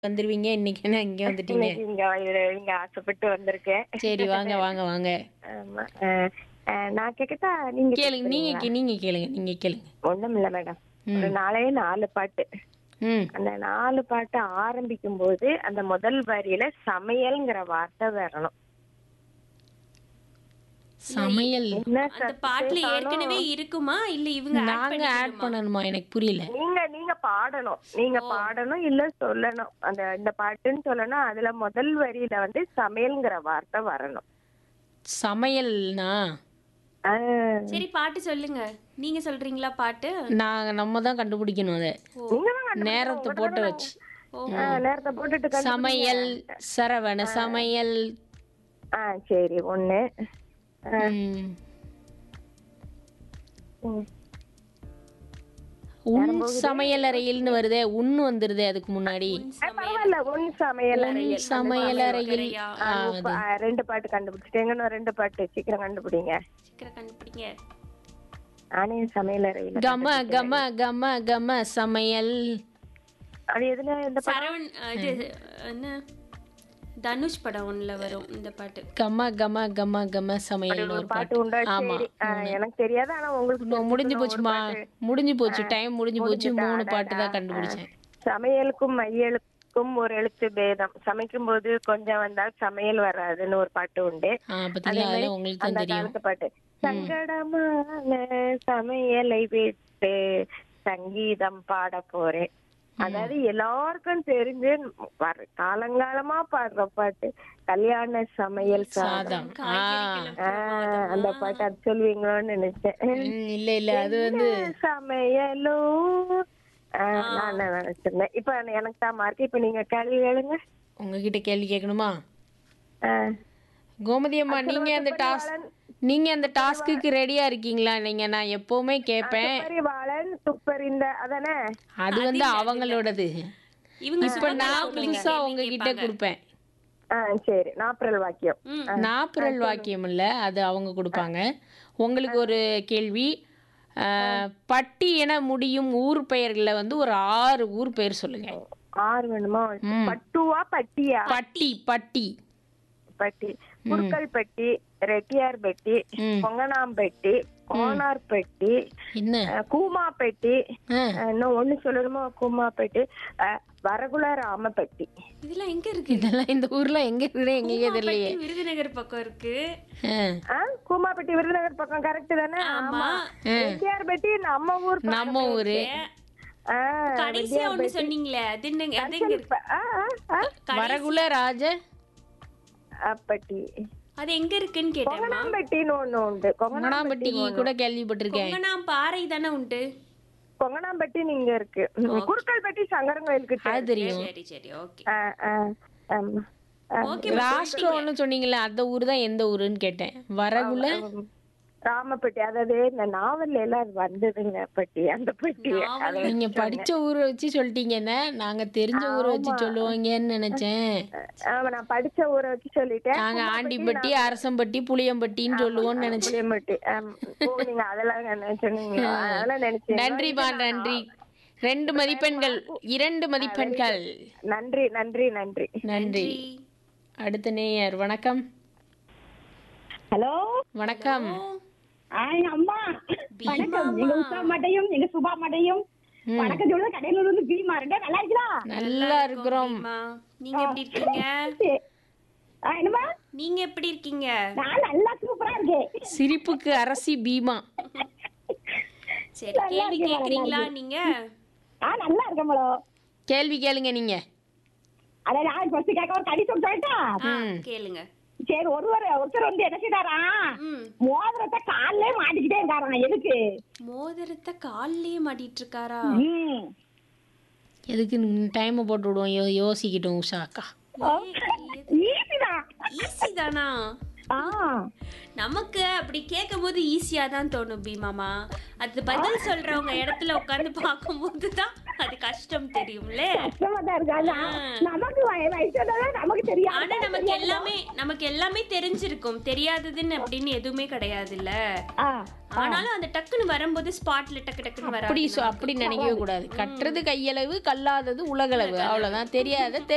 வந்துருவீங்க இன்னைக்கு என்ன இங்க வந்துட்டீங்க இன்னைக்கு இங்க வ- இங்க ஆசைப்பட்டு வந்திருக்கேன் சரி வாங்க வாங்க வாங்க ஆமா அஹ், அஹ், நான் கேக்கட்டா நீங்க கேளுங்க நீங்க கே- நீங்க கேளுங்க நீங்க கேளுங்க ஒண்ணும் இல்ல மேடம் ஒரு நாளே நாலு பாட்டு ம் அந்த நாலு பாட்டு ஆரம்பிக்கும் போது அந்த முதல் வரியில சமையல்ங்கிற வார்த்தை வரணும் சமையல் என்ன அந்த சத்தே பாட்டுல காணோம். ஏற்கனவே இருக்குமா இல்ல இவங்க add நாங்க ஆட் பண்ணிக்கணுமா? பண்ணணுமா எனக்கு புரியல நீங்க நீங்க பாடணும் நீங்க பாடணும் இல்ல சொல்லணும் அந்த இந்த பாட்டுன்னு சொல்லணும் அதுல முதல் வரியில வந்து சமையல்ங்கிற வார்த்தை வரணும் சமையல்னா ஆஹ், சரி பாட்டு சொல்லுங்க நீங்க சொல்றீங்களா பாட்டு நாங்க நம்ம தான் கண்டுபிடிக்கணும் அதை நீங்க தான் கண்டுபிடிக்கணும். நேரத்தை போட்டு வச்சு ஆஹ், நேரத்தை போட்டுட்டு கண்டு- சமையல் சரவண சமையல் ஆ சரி ஒண்ணு ம். ம். உன் சமையல் அறையில்னு வருதே உன்னு வந்துருதே அதுக்கு முன்னாடி ஆ, பரவாயில்ல ஒன் சமையல் உன் அறையில் சமையல் அறையில் அறையா? ஆ, ஆ, இப்ப, ஆ, ரெண்டு பாட்டு கண்டுபிடிச்சிட்டேங்க இன்னும் ரெண்டு பாட்டு சீக்கிரம் கண்டுபிடிங்க சீக்கிரம் கண்டுபிடிங்க நானே சமையல் அறையில கம கம கம கம சமையல் அது எதுல இந்த பாட்டு சரவண் அஹ், இது என்ன தனுஷ் படம் ஒண்ணுல வரும் இந்த பாட்டு கம கம கம கம சமையல் ஒரு பாட்டு பாட்டு உண்டா ஆமா சரி ஆ, எனக்கு தெரியாது ஆனா உங்களுக்கு இன்னும் முடிஞ்சு தெரிஞ்சிருக்கணும் ஒரு போச்சுமா பாட்டு. முடிஞ்சு போச்சு டைம் முடிஞ்சு போச்சு முடிஞ்சுதா? மூணு அடடா. பாட்டு தான் கண்டுபிடிச்சேன் சமையலுக்கும் மையலுக்கும் ஒரு எழுத்து பேதம் சமைக்கும் போது கொஞ்சம் வந்தால் சமையல் வராதுன்னு ஒரு பாட்டு உண்டு ஆ பாத்தீங்களா அதெல்லாம் உங்களுக்கு அந்த தான் தெரியும் காலத்து பாட்டு சங்கடமான சமையலை விட்டு சங்கீதம் பாட போறேன் அதாவது எல்லாருக்கும் தெரிஞ்சு வர காலங்காலமா பாடுற பாட்டு கல்யாண சமையல் சாதம் சாதம் ஆ ஆஹ், அந்த பாட்டு அது சொல்லுவீங்களோன்னு நினைச்சேன் ம், இல்ல இல்ல அது வந்து சமையலோ ஆஹ், நான் நினைச்சிருந்தேன் இப்ப எனக்கு தான் மார்க் இப்ப நீங்க கேள்வி கேளுங்க உங்ககிட்ட கேள்வி கேட்கணுமா ஆஹ், கோமதி அம்மா நீங்க அந்த டாஸ்க் நீங்க அந்த டாஸ்க்குக்கு ரெடியா இருக்கீங்களா நீங்க நான் எப்பவுமே கேட்பேன் துப்பறிவாளன் துப்பறிந்த அதானே அது வந்து அவங்களோடது இவங்க இப்ப நான் புதுசா உங்ககிட்ட கொடுப்பேன் ஆ சரி நாப்பரல் வாக்கியம் ம். நாப்புரல் வாக்கியம் இல்ல அது அவங்க கொடுப்பாங்க உங்களுக்கு ஒரு கேள்வி அஹ், பட்டி என முடியும் ஊர் பெயர்களை வந்து ஒரு ஆறு ஊர் பெயர் சொல்லுங்க ஆறு வேணுமா பட்டுவா பட்டியா பட்டி பட்டி பட்டி குறுக்கல்பட்டி ரெட்டியார்பட்டி பொங்கனாம்பட்டி கோனார்பட்டி என்ன அஹ், கூமாப்பட்டி ஆ, அஹ், இன்னும் ஒண்ணு சொல்லணுமா கூமாப்பட்டி அஹ், வரகுல ராமப்பட்டி இதெல்லாம் எங்க இருக்கு இதெல்லாம் இந்த ஊர்ல எங்க இருக்குன்னு எங்களுக்கே தெரியலையே கூமாப்பட்டி விருதுநகர் பக்கம் இருக்கு ஆ, ஆ, கூமாப்பட்டி விருதுநகர் பக்கம் கரெக்ட் தானே ஆமா ரெட்டியார்பட்டி நம்ம ஊர் பக்கம். நம்ம ஊரு ஆ, கடைசியா ஒண்ணு சொன்னீங்களே அது என்ன அது எங்க இருக்கு ஆ, ஆ, ஆ, வரகுல ராஜ அப்பட்டி அது எங்க இருக்குன்னு கேட்டேன் கொங்கனாம்பட்டின்னு ஒண்ணு உண்டு கொங்கனா கொங்கனாம்பட்டி கூட கேள்விப்பட்டிருக்கேன் கொங்கனாம் பாறை தானே உண்டு கொங்கனாம்பட்டி நீங்க இருக்கு குறுக்கல்பட்டி சங்கரங்கோயிலுக்கு அது தெரியும் சரி சரி ஓகே ஆ, ஆ, ஆமா. ஆ, ராஷ்டிரம் ஒண்ணு சொன்னீங்கல்ல அந்த ஊர் தான் எந்த ஊருன்னு கேட்டேன் வரகுல ராமப்பட்டி அதாவது இந்த நாவல்ல எல்லாம் அது வந்ததுங்க பட்டி அந்த பட்டி அது நீங்க படிச்ச ஊரை வச்சு சொல்லிட்டீங்கன்னா நாங்க தெரிஞ்ச ஊரை வச்சு சொல்லுவாங்கன்னு நினைச்சேன் ஆமா நான் படிச்ச ஊரை வச்சு சொல்லிட்டேன் நாங்க ஆண்டிப்பட்டி அரசம்பட்டி புளியம்பட்டின்னு சொல்லுவோம்னு நினைச்சேன் புளியம்பட்டி ஆம். ஓ, நீங்க அதெல்லாம் நினைச்சீங்க அதெல்லாம் நினைச்சேன் நன்றிமா நன்றி ரெண்டு மதிப்பெண்கள் இரண்டு மதிப்பெண்கள் நன்றி நன்றி நன்றி நன்றி அடுத்த நேயர் வணக்கம் ஹலோ வணக்கம் ஆய் அம்மா வணக்கம் எங்க உஷா மட்டையும் எங்க சுபா மட்டையும் வணக்கம் சொல்ல கடையில இருந்து பீமா ரெண்டே நல்லா இருக்கா நல்லா இருக்கிறோம் அம்மா, நீங்க எப்படி இருக்கீங்க ஆ, என்னம்மா நீங்க எப்படி இருக்கீங்க நான் நல்லா சூப்பரா இருக்கேன் சிரிப்புக்கு அரசி பீமா சரி கேள்வி கேக்குறீங்களா நீங்க ஆ நல்லா இருக்கேன் மேடோ கேள்வி கேளுங்க நீங்க அட நான் ஃபர்ஸ்ட் கேட்க ஒரு கடி சொல்ல சொல்லிட்டா ஆ, கேளுங்க சரி ஒருவர் ஒருத்தர் வந்து என்ன செய்தாரா ம் மோதிரத்தை கால்லே மாட்டிக்கிட்டே இருக்காராம் எதுக்கு மோதிரத்தை கால்லயே மாட்டிட்டு இருக்காரா ம் எதுக்கு டைமை போட்டு விடுவோம் யோ யோசிக்கிட்டோம் உஷா அக்கா ஈஸிதான் ஈஸி தானா ஆ நமக்கு அப்படி கேட்கும் போது ஈஸியா தான் தோணும் பீமாமா அது பதில் சொல்றவங்க இடத்துல உட்கார்ந்து பார்க்கும்போது தான் அது கஷ்டம் தெரியும்ல கஷ்டமா தான் இருக்கு அதான் நமக்கு வய- வயசு நமக்கு தெரியாது ஆனா நமக்கு எல்லாமே நமக்கு எல்லாமே தெரிஞ்சிருக்கும் தெரியாததுன்னு அப்படின்னு எதுவுமே கிடையாதுல்ல ஆ ஆனாலும் அந்த டக்குன்னு வரும்போது ஸ்பாட்ல டக்கு டக்குன்னு அப்படி வராது சொ- அப்படி நினைக்கவே கூடாது கட்டுறது கையளவு கல்லாதது உலகளவு அவ்வளவுதான் தெரியாத